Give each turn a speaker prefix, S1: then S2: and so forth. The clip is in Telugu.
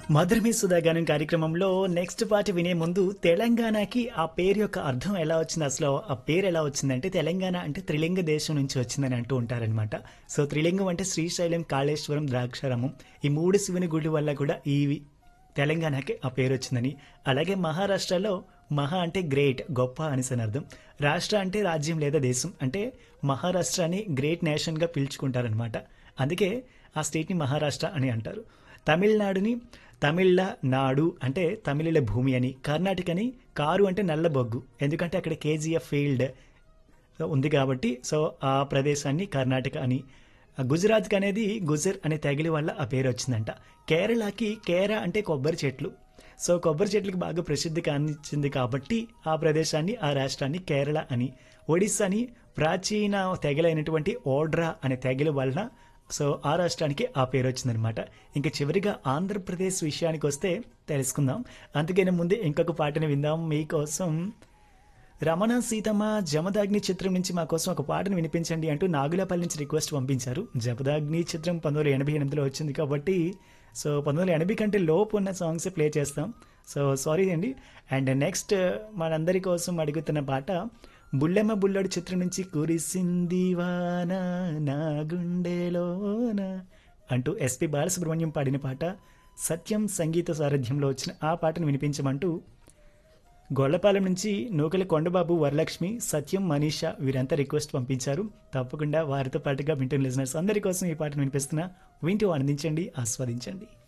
S1: మధురమే సుధాగానం కార్యక్రమంలో నెక్స్ట్ పార్ట్ వినే ముందు తెలంగాణకి ఆ పేరు యొక్క అర్థం ఎలా వచ్చింది అసలు ఆ పేరు ఎలా వచ్చిందంటే తెలంగాణ అంటే త్రిలింగ దేశం నుంచి వచ్చిందని అంటూ ఉంటారనమాట సో త్రిలింగం అంటే శ్రీశైలం కాళేశ్వరం ద్రాక్షారామం ఈ మూడు శివుని గుడి వల్ల కూడా ఈ తెలంగాణకి ఆ పేరు వచ్చిందని అలాగే మహారాష్ట్రలో మహా అంటే గ్రేట్ గొప్ప అనేసి అర్థం రాష్ట్ర అంటే రాజ్యం లేదా దేశం అంటే మహారాష్ట్రాన్ని గ్రేట్ నేషన్గా పిలుచుకుంటారనమాట అందుకే ఆ స్టేట్ని మహారాష్ట్ర అని అంటారు తమిళనాడుని తమిళ నాడు అంటే తమిళల భూమి అని కర్ణాటకని కారు అంటే నల్ల బొగ్గు ఎందుకంటే అక్కడ కేజీఎఫ్ ఫీల్డ్ ఉంది కాబట్టి సో ఆ ప్రదేశాన్ని కర్ణాటక అని గుజరాత్కి అనేది గుజర్ అనే తెగిలి వల్ల ఆ పేరు వచ్చిందంట కేరళకి కేర అంటే కొబ్బరి చెట్లు సో కొబ్బరి చెట్లకి బాగా ప్రసిద్ధి కానిచ్చింది కాబట్టి ఆ ప్రదేశాన్ని ఆ రాష్ట్రాన్ని కేరళ అని ఒడిస్సాని ప్రాచీన తెగలైనటువంటి ఓడ్రా అనే తెగల వలన సో ఆ రాష్ట్రానికి ఆ పేరు వచ్చిందనమాట ఇంకా చివరిగా ఆంధ్రప్రదేశ్ విషయానికి వస్తే తెలుసుకుందాం అందుకని ముందే ఇంకొక పాటని విందాం మీకోసం రమణ సీతమ్మ జమదాగ్ని చిత్రం నుంచి మా కోసం ఒక పాటను వినిపించండి అంటూ నాగులపల్లి నుంచి రిక్వెస్ట్ పంపించారు జమదాగ్ని చిత్రం పంతొమ్మిది వందల ఎనభై ఎనిమిదిలో వచ్చింది కాబట్టి సో పంతొమ్మిది వందల ఎనభై కంటే లోపు ఉన్న సాంగ్స్ ప్లే చేస్తాం సో సారీ అండి అండ్ నెక్స్ట్ మనందరి కోసం అడుగుతున్న పాట బుల్లెమ్మ బుల్లడు చిత్రం నుంచి కురిసింది వాన నా గుండెలోన అంటూ ఎస్పి బాలసుబ్రహ్మణ్యం పాడిన పాట సత్యం సంగీత సారథ్యంలో వచ్చిన ఆ పాటను వినిపించమంటూ గొల్లపాలెం నుంచి నూకల కొండబాబు వరలక్ష్మి సత్యం మనీషా వీరంతా రిక్వెస్ట్ పంపించారు తప్పకుండా వారితో పాటుగా వింటున్న లిజనర్స్ అందరి కోసం ఈ పాటను వినిపిస్తున్నా వింటూ ఆనందించండి ఆస్వాదించండి